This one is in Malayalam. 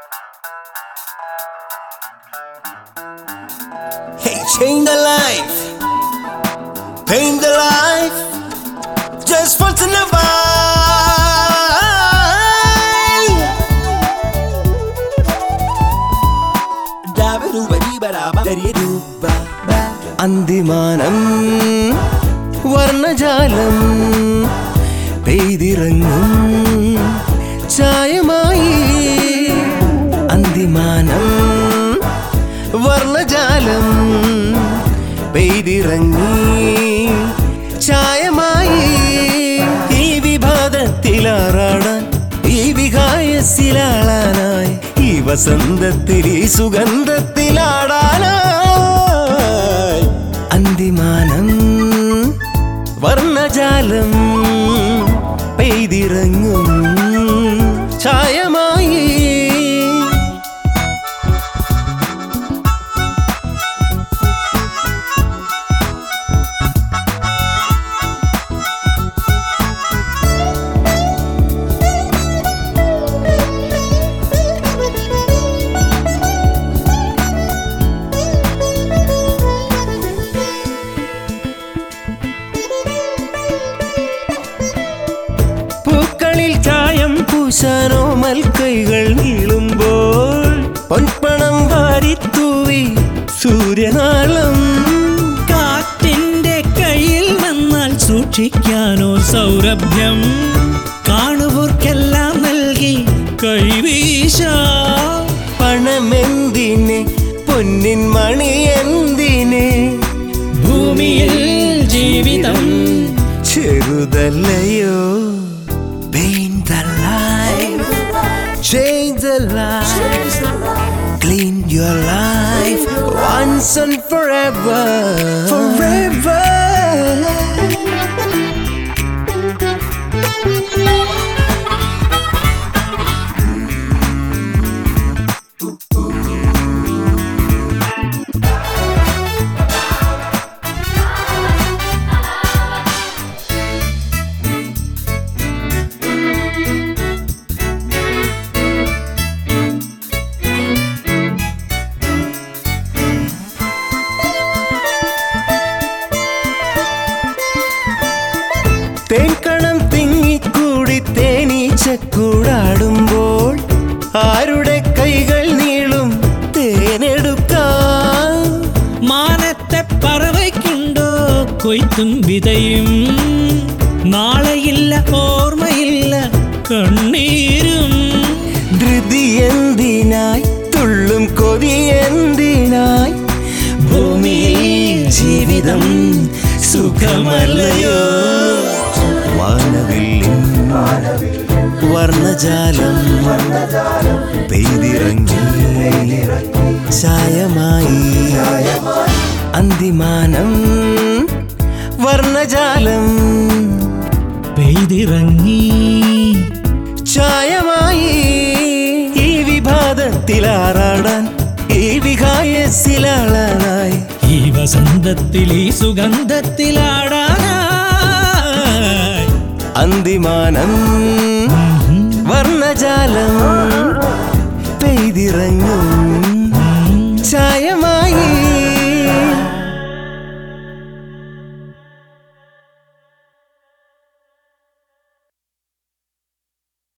Hey, change the life. Paint the life. Just once in a while. അന്തിമാനം വർണ്ണജാലം പെയ്തിറങ്ങും ചായമായി അന്തിമാനം വർണ്ണജാലം പെയ്തിറങ്ങി ചായമായി ഈ വിഭാതത്തിലാറാടാൻ ഈ വികായസിലാളാനായി ഈ വസന്തത്തിൽ ഈ സുഗന്ധത്തിലാടാനായി അന്തിമാനം വർണ്ണജാലം പെയ്തിറങ്ങും ചായമായി പൂക്കളിൽ ചായം പൂശാനോ മൽക്കൈകൾ നീളുമ്പോൾ പൊൻപണം വാരിത്തൂവി സൂര്യനാളം കാറ്റിന്റെ കയ്യിൽ വന്നാൽ സൂക്ഷിക്കാനോ സൗരഭ്യം കാണുവോർക്കെല്ലാം നൽകി കൈവീശ പണമെന്തിനെ പൊന്നിൻ മണി എന്തിനെ ഭൂമിയിൽ ജീവിതം ചെറുതല്ലയോ Paint the life, change the life, clean your life once and forever. Forever. തേൻകണം തിങ്ങിക്കൂടി തേനീച്ചക്കൂടാടുമ്പോൾ ആരുടെ കൈകൾ നീളും തേനെടുക്കാം മാനത്തെ പറവയ്ക്കുണ്ടോ കൊയ്ത്തും വിതയും നാളെയില്ല ഓർമ്മയില്ല കണ്ണീരും ധൃതി എന്തിനായി തുള്ളും കൊതി എന്തിനായി ഭൂമിയിൽ ജീവിതം സുഖമല്ലയോ വാനവില്ലിൻ വർണ്ണജാലം പെയ്തിറങ്ങി ചായമായി അന്തിമാനം വർണ്ണജാലം പെയ്തിറങ്ങി ചായമായി ഈ വിഭാതത്തിലാറാടാൻ ഈ വികായസിലാളാനായി ഈ വസന്തത്തിൽ ഈ സുഗന്ധത്തിലാടാനായി അന്തിമാനം വർണ്ണജാലം പെയ്തിറങ്ങും